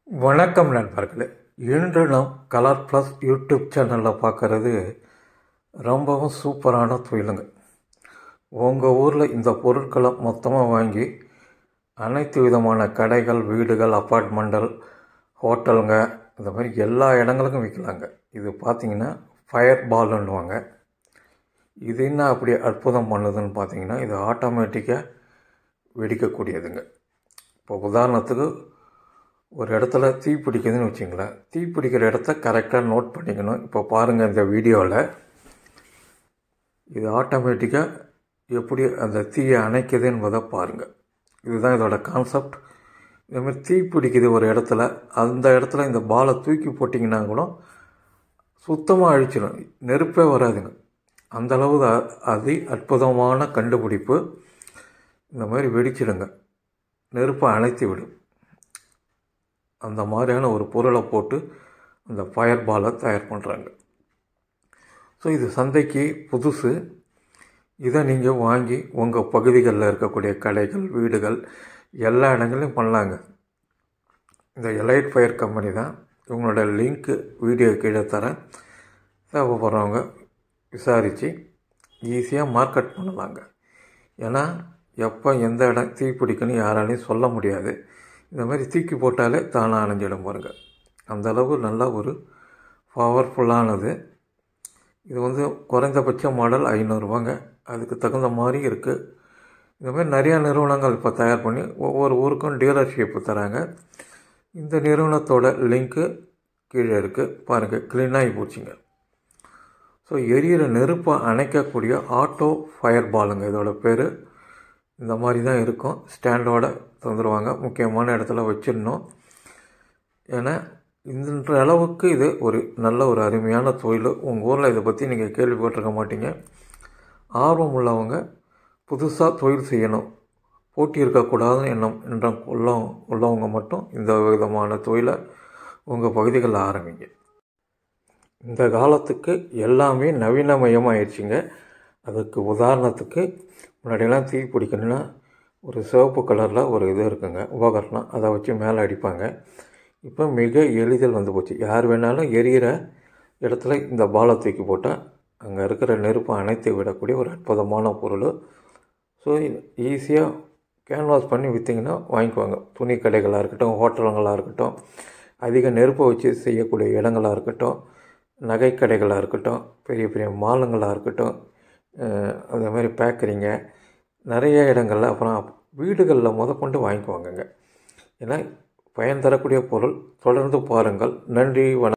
வணக்கம் நண்பர்களே இன்று நாம் கலர் ப்ளஸ் யூடியூப் சேனலில் பார்க்குறது ரொம்பவும் சூப்பரான தொழிலுங்க உங்கள் ஊரில் இந்த பொருட்களை மொத்தமாக வாங்கி அனைத்து விதமான கடைகள் வீடுகள் அப்பார்ட்மெண்டல் ஹோட்டலுங்க இந்த மாதிரி எல்லா இடங்களுக்கும் விற்கலாங்க இது பார்த்தீங்கன்னா ஃபயர் பால்னுவாங்க இது என்ன அப்படி அற்புதம் பண்ணுதுன்னு பார்த்தீங்கன்னா இது ஆட்டோமேட்டிக்காக வெடிக்கக்கூடியதுங்க இப்போ உதாரணத்துக்கு ஒரு இடத்துல தீ பிடிக்குதுன்னு வச்சுங்களேன் தீ பிடிக்கிற இடத்த கரெக்டாக நோட் பண்ணிக்கணும் இப்போ பாருங்கள் இந்த வீடியோவில் இது ஆட்டோமேட்டிக்காக எப்படி அந்த தீயை அணைக்குது என்பதை பாருங்கள் இதுதான் இதோட கான்செப்ட் இதேமாதிரி தீ பிடிக்குது ஒரு இடத்துல அந்த இடத்துல இந்த பாலை தூக்கி போட்டிங்கன்னா கூட சுத்தமாக அழிச்சிடும் நெருப்பே வராதுங்க அந்த அளவு த- அதி அற்புதமான கண்டுபிடிப்பு இந்த மாதிரி வெடிச்சிடுங்க நெருப்பை அணைத்து விடும் அந்த மாதிரியான ஒரு பொருளை போட்டு அந்த ஃபயர் பாலை தயார் பண்ணுறாங்க ஸோ இது சந்தைக்கு புதுசு இதை நீங்கள் வாங்கி உங்கள் பகுதிகளில் இருக்கக்கூடிய கடைகள் வீடுகள் எல்லா இடங்களையும் பண்ணலாங்க இந்த எலைட் ஃபயர் கம்பெனி தான் இவங்களோட லிங்க்கு வீடியோ கீழே தரேன் தேவைப்படுறவங்க விசாரித்து ஈஸியாக மார்க்கெட் பண்ணலாங்க ஏன்னா எப்போ எந்த இடம் தீ பிடிக்குன்னு யாராலையும் சொல்ல முடியாது இந்த மாதிரி தூக்கி போட்டாலே தானாக அணைஞ்சிடும் பாருங்க அந்த அளவு நல்ல ஒரு பவர்ஃபுல்லானது இது வந்து குறைந்தபட்ச மாடல் ஐநூறுரூவாங்க அதுக்கு தகுந்த மாதிரி இருக்குது இந்த மாதிரி நிறையா நிறுவனங்கள் இப்போ தயார் பண்ணி ஒவ்வொரு ஊருக்கும் டீலர்ஷிப் தராங்க இந்த நிறுவனத்தோட லிங்க்கு கீழே இருக்குது பாருங்கள் க்ளீனாகி போச்சுங்க ஸோ எரியிற நெருப்பை அணைக்கக்கூடிய ஆட்டோ ஃபயர் பாலுங்க இதோட பேர் இந்த மாதிரி தான் இருக்கும் ஸ்டாண்டோட தந்துடுவாங்க முக்கியமான இடத்துல வச்சிடணும் ஏன்னா இந்த அளவுக்கு இது ஒரு நல்ல ஒரு அருமையான தொழில் உங்கள் ஊரில் இதை பற்றி நீங்கள் கேள்விப்பட்டிருக்க மாட்டீங்க ஆர்வம் உள்ளவங்க புதுசாக தொழில் செய்யணும் போட்டி இருக்கக்கூடாதுன்னு எண்ணம் எண்ணம் உள்ள உள்ளவங்க மட்டும் இந்த விதமான தொழிலை உங்கள் பகுதிகளில் ஆரம்பிங்க இந்த காலத்துக்கு எல்லாமே நவீனமயமாயிடுச்சுங்க அதுக்கு உதாரணத்துக்கு முன்னாடியெல்லாம் தீ பிடிக்கணும்னா ஒரு சிவப்பு கலரில் ஒரு இது இருக்குங்க உபகரணம் அதை வச்சு மேலே அடிப்பாங்க இப்போ மிக எளிதில் வந்து போச்சு யார் வேணாலும் எரியிற இடத்துல இந்த பாலை தூக்கி போட்டால் அங்கே இருக்கிற நெருப்பை அணைத்து விடக்கூடிய ஒரு அற்புதமான பொருள் ஸோ ஈஸியாக கேன்வாஸ் பண்ணி விற்றிங்கன்னா வாங்கிக்குவாங்க துணி கடைகளாக இருக்கட்டும் ஹோட்டலுங்களாக இருக்கட்டும் அதிக நெருப்பை வச்சு செய்யக்கூடிய இடங்களாக இருக்கட்டும் நகை கடைகளாக இருக்கட்டும் பெரிய பெரிய மாலுங்களாக இருக்கட்டும் அஹ் அதே மாதிரி பேக்கரிங்க நிறைய இடங்களில் அப்புறம் வீடுகளில் முதற்கொண்டு வாங்கிக்குவாங்கங்க ஏன்னா பயன் தரக்கூடிய பொருள் தொடர்ந்து பாருங்கள் நன்றி வணக்கம்